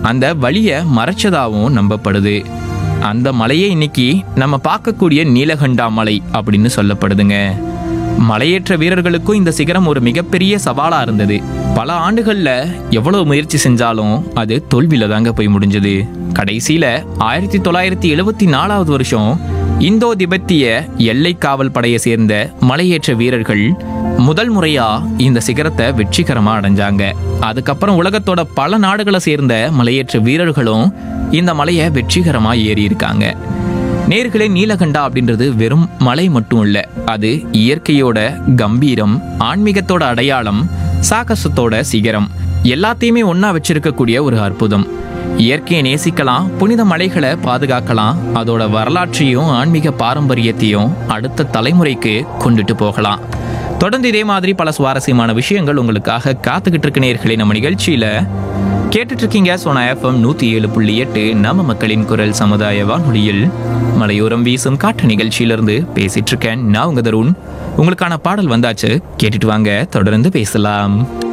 அந்த வழியை மறைச்சதாகவும் நம்பப்படுது அந்த மலையே இன்னைக்கு நம்ம பார்க்கக்கூடிய நீலகண்டா மலை அப்படின்னு சொல்லப்படுதுங்க மலையேற்ற வீரர்களுக்கும் இந்த சிகரம் ஒரு மிகப்பெரிய சவாலா இருந்தது பல ஆண்டுகள்ல எவ்வளவு முயற்சி செஞ்சாலும் அது தோல்வியில தாங்க போய் முடிஞ்சது கடைசியில ஆயிரத்தி தொள்ளாயிரத்தி எழுவத்தி நாலாவது வருஷம் இந்தோ திபெத்திய எல்லை காவல் படையை சேர்ந்த மலையேற்ற வீரர்கள் முதல் முறையா இந்த சிகரத்தை வெற்றிகரமா அடைஞ்சாங்க அதுக்கப்புறம் உலகத்தோட பல நாடுகளை சேர்ந்த மலையேற்ற வீரர்களும் இந்த மலையை வெற்றிகரமா ஏறி இருக்காங்க நேர்களே நீலகண்டா அப்படின்றது வெறும் மலை மட்டும் இல்ல அது இயற்கையோட கம்பீரம் ஆன்மீகத்தோட அடையாளம் சாகசத்தோட சிகரம் எல்லாத்தையுமே ஒண்ணா வச்சிருக்கக்கூடிய ஒரு அற்புதம் இயற்கையை நேசிக்கலாம் புனித மலைகளை பாதுகாக்கலாம் அதோட வரலாற்றையும் ஆன்மீக பாரம்பரியத்தையும் அடுத்த தலைமுறைக்கு கொண்டுட்டு போகலாம் தொடர்ந்து இதே மாதிரி பல சுவாரஸ்யமான விஷயங்கள் உங்களுக்காக காத்துக்கிட்டு இருக்க நேர்களே நம்ம நிகழ்ச்சியில கேட்டுட்டு இருக்கீங்க சோனா எஃப்எம் நூத்தி ஏழு புள்ளி எட்டு நம்ம மக்களின் குரல் சமுதாய வானொலியில் மலையோரம் வீசும் காற்று நிகழ்ச்சியிலிருந்து பேசிட்டு இருக்கேன் நான் உங்க தருண் உங்களுக்கான பாடல் வந்தாச்சு கேட்டுட்டு வாங்க தொடர்ந்து பேசலாம்